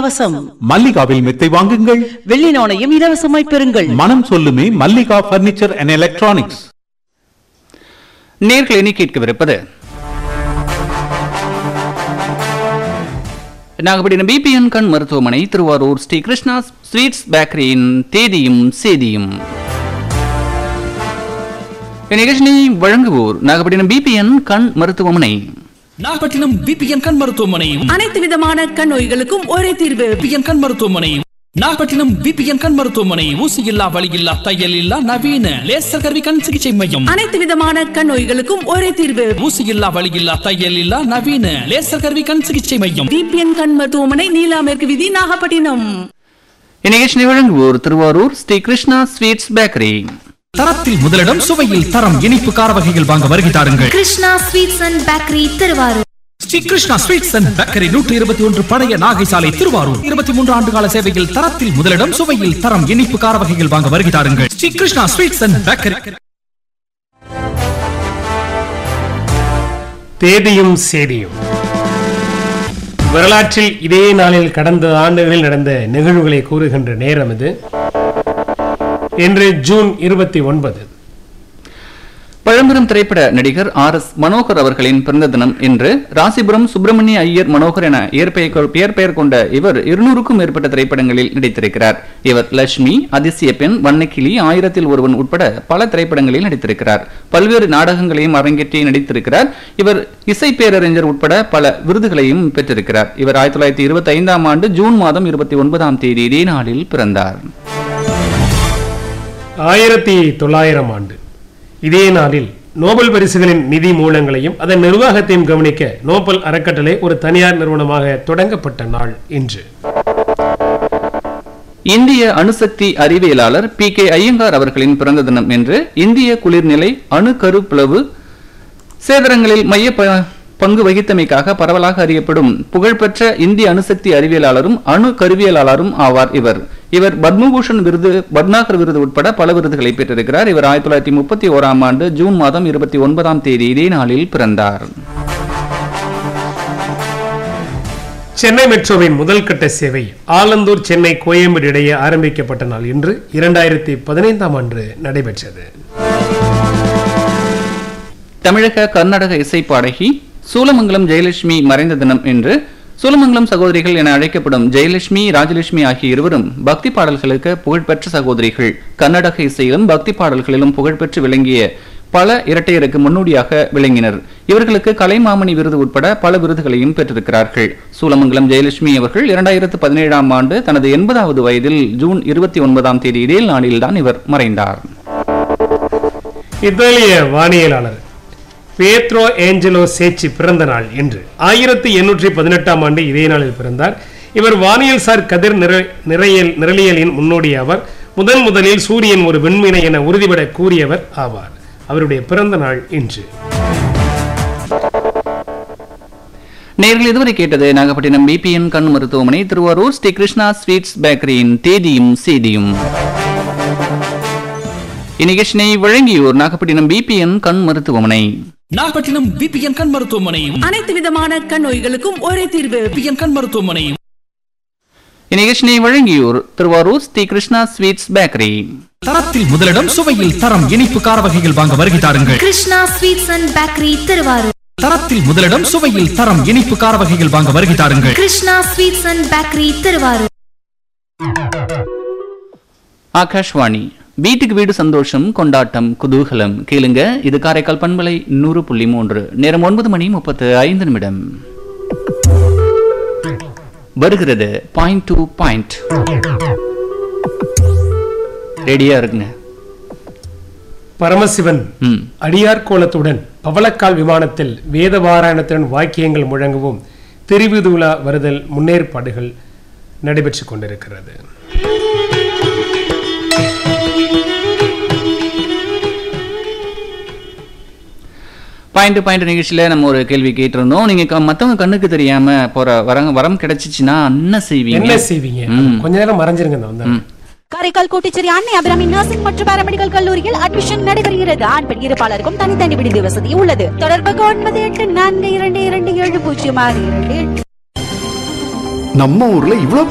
இலவசம் மல்லிகாவில் மெத்தை வாங்குங்கள் வெள்ளி நாணயம் இலவசமாய் பெறுங்கள் மனம் சொல்லுமே மல்லிகா பர்னிச்சர் அண்ட் எலக்ட்ரானிக்ஸ் நேர்களை இனி கேட்கவிருப்பது நாகப்பட்டினம் பிபிஎன் கண் மருத்துவமனை திருவாரூர் ஸ்ரீ கிருஷ்ணா ஸ்வீட்ஸ் பேக்கரியின் தேதியும் சேதியும் இந்நிகழ்ச்சியை வழங்குவோர் நாகப்பட்டினம் பிபிஎன் கண் மருத்துவமனை நாகப்பட்டினம் பிபிஎன் கண் மருத்துவமனை அனைத்து விதமான கண் நோய்களுக்கும் ஒரே தீர்வு பிபிஎன் கண் மருத்துவமனை நாகப்பட்டினம் பிபிஎன் கண் மருத்துவமனை ஊசி இல்லா வலி இல்லா தையல் இல்லா நவீன லேசர் கருவி கண் சிகிச்சை மையம் அனைத்து விதமான கண் நோய்களுக்கும் ஒரே தீர்வு ஊசி இல்லா வலி இல்லா தையல் இல்லா நவீன லேசர் கருவி கண் சிகிச்சை மையம் டிபிஎன் கண் மருத்துவமனை நீலா மேற்கு வீதி நாகப்பட்டினம் இந்நிகழ்ச்சியை வழங்குவோர் திருவாரூர் ஸ்ரீ கிருஷ்ணா ஸ்வீட்ஸ் பேக்கரி தரத்தில் முதலிடம் சுவையில் தரம் இனிப்பு கார வகைகள் வாங்க வருகை தாருங்கள் Krishna sweets and bakery Thiruvarur Sri Krishna sweets and bakery நூற்றி இருபத்தி ஒன்று பழைய நாகை சாலை திருவாரூர் இருபத்தி மூன்று ஆண்டு கால சேவையில் தரத்தில் முதலிடம் சுவையில் தரம் இனிப்பு கார வகைகள் வாங்க வருகை தாருங்கள் Sri Krishna sweets and bakery தேதியும் சேதியும் வரலாற்றில் இதே நாளில் கடந்த ஆண்டுகளில் நடந்த நிகழ்வுகளை கூறுகின்ற நேரம் இது இன்று ஜூன் இருபத்தி ஒன்பது பழம்பெரும் திரைப்பட நடிகர் ஆர் எஸ் மனோகர் அவர்களின் பிறந்த தினம் இன்று ராசிபுரம் சுப்பிரமணிய ஐயர் மனோகர் என இயற்பெயர் பெயர் கொண்ட இவர் இருநூறுக்கும் மேற்பட்ட திரைப்படங்களில் நடித்திருக்கிறார் இவர் லட்சுமி அதிசய பெண் வண்ணக்கிளி ஆயிரத்தில் ஒருவன் உட்பட பல திரைப்படங்களில் நடித்திருக்கிறார் பல்வேறு நாடகங்களையும் அரங்கேற்றி நடித்திருக்கிறார் இவர் இசை பேரறிஞர் உட்பட பல விருதுகளையும் பெற்றிருக்கிறார் இவர் ஆயிரத்தி தொள்ளாயிரத்தி இருபத்தி ஐந்தாம் ஆண்டு ஜூன் மாதம் இருபத்தி ஒன்பதாம் தேதி இதே நாளில் பிறந்தார் ஆயிரத்தி தொள்ளாயிரம் ஆண்டு இதே நாளில் நோபல் பரிசுகளின் நிதி மூலங்களையும் அதன் நிர்வாகத்தையும் கவனிக்க நோபல் அறக்கட்டளை ஒரு தனியார் நிறுவனமாக தொடங்கப்பட்ட நாள் இன்று இந்திய அணுசக்தி அறிவியலாளர் பி கே ஐயங்கார் அவர்களின் பிறந்த தினம் என்று இந்திய குளிர்நிலை அணு கருப்பிளவு சேதனங்களில் மைய ப- பங்கு வகித்தமைக்காக பரவலாக அறியப்படும் புகழ்பெற்ற இந்திய அணுசக்தி அறிவியலாளரும் அணு கருவியலாளரும் ஆவார் இவர் இவர் பத்மபூஷன் விருது பட்னாகர் விருது உட்பட பல விருதுகளை பெற்றிருக்கிறார் இவர் ஆயிரத்தி தொள்ளாயிரத்தி முப்பத்தி ஓராம் ஆண்டு ஜூன் மாதம் இருபத்தி ஒன்பதாம் தேதி இதே நாளில் பிறந்தார் சென்னை மெட்ரோவின் முதல் கட்ட சேவை ஆலந்தூர் சென்னை கோயம்பேடு இடையே ஆரம்பிக்கப்பட்ட நாள் இன்று இரண்டாயிரத்தி பதினைந்தாம் ஆண்டு நடைபெற்றது தமிழக கர்நாடக இசை பாடகி சூலமங்கலம் ஜெயலட்சுமி மறைந்த தினம் என்று சூலமங்கலம் சகோதரிகள் என அழைக்கப்படும் ஜெயலட்சுமி ராஜலட்சுமி ஆகிய இருவரும் பக்தி பாடல்களுக்கு புகழ்பெற்ற சகோதரிகள் கர்நாடக இசையிலும் பக்தி பாடல்களிலும் புகழ்பெற்று விளங்கிய பல இரட்டையருக்கு முன்னோடியாக விளங்கினர் இவர்களுக்கு கலைமாமணி விருது உட்பட பல விருதுகளையும் பெற்றிருக்கிறார்கள் சூலமங்கலம் ஜெயலட்சுமி அவர்கள் இரண்டாயிரத்து பதினேழாம் ஆண்டு தனது எண்பதாவது வயதில் ஜூன் இருபத்தி ஒன்பதாம் தேதி இதே நாளில்தான் இவர் மறைந்தார் இத்தாலிய வானியலாளர் பேத்ரோ ஏஞ்சலோ சேச்சி பிறந்த நாள் இன்று ஆயிரத்தி எண்ணூற்றி பதினெட்டாம் ஆண்டு இதே நாளில் பிறந்தார் இவர் வானியல் சார் கதிர் நிற நிறையல் நிரலியலின் முன்னோடி ஆவார் முதன் முதலில் சூரியன் ஒரு விண்மீனை என உறுதிபட கூறியவர் ஆவார் அவருடைய பிறந்த நாள் இன்று நேரில் இதுவரை கேட்டது நாகப்பட்டினம் பிபிஎன் கண் மருத்துவமனை திருவாரூர் ஸ்ரீ கிருஷ்ணா ஸ்வீட்ஸ் பேக்கரியின் தேதியும் சேதியும் இந்நிகழ்ச்சியை வழங்கியோர் நாகப்பட்டினம் பிபிஎன் கண் மருத்துவமனை நாகப்பட்டினம் பிபிஎன் கண் மருத்துவமனை அனைத்து விதமான கண் நோய்களுக்கும் ஒரே தீர்வு பிபிஎன் கண் மருத்துவமனை இந்நிகழ்ச்சியை வழங்கியோர் திருவாரூர் ஸ்ரீ கிருஷ்ணா ஸ்வீட்ஸ் பேக்கரி தரத்தில் முதலிடம் சுவையில் தரம் இனிப்பு கார வகைகள் வாங்க வருகை தாருங்கள் Krishna sweets and bakery Thiruvarur தரத்தில் முதலிடம் சுவையில் தரம் இனிப்பு கார வகைகள் வாங்க வருகை தாருங்கள் Krishna sweets and bakery Thiruvarur Akashvani வீட்டுக்கு வீடு சந்தோஷம் கொண்டாட்டம் குதூகலம் கேளுங்க இது காரைக்கால் பண்பலை நூறு புள்ளி மூன்று நேரம் ஒன்பது மணி முப்பத்து ஐந்து நிமிடம் வருகிறது பாயிண்ட் டு பாயிண்ட் ரெடியா இருக்குங்க பரமசிவன் ம் அடியார் கோலத்துடன் பவளக்கால் விமானத்தில் வேதபாராயணத்துடன் வாக்கியங்கள் முழங்கவும் திருவிதுலா வருதல் முன்னேற்பாடுகள் நடைபெற்றுக் கொண்டிருக்கிறது பாயிண்ட் பாயிண்ட் நிகழ்ச்சியில நம்ம ஒரு கேள்வி கேட்டிருந்தோம் நீங்க க- மத்தவங்க கண்ணுக்கு தெரியாம போற வரம் வரம் கிடைச்சிச்சுன்னா என்ன செய்வீங்க என்ன செய்வீங்க ம். கொஞ்ச நேரம் மறைஞ்சிருங்க இந்த வந்து காரைக்கால் கோட்டிச்சேரி அன்னை அபிராமி நர்சிங் மற்றும் பாராமெடிக்கல் கல்லூரியில் அட்மிஷன் நடைபெறுகிறது ஆண் பெண் இருப்பாளருக்கும் தனித்தனி விடுதி வசதி உள்ளது தொடர்புக்கு ஒன்பது எட்டு நான்கு இரண்டு இரண்டு ஏழு பூஜ்ஜியம் ஆறு இரண்டு எட்டு நம்ம ஊர்ல இவ்வளவு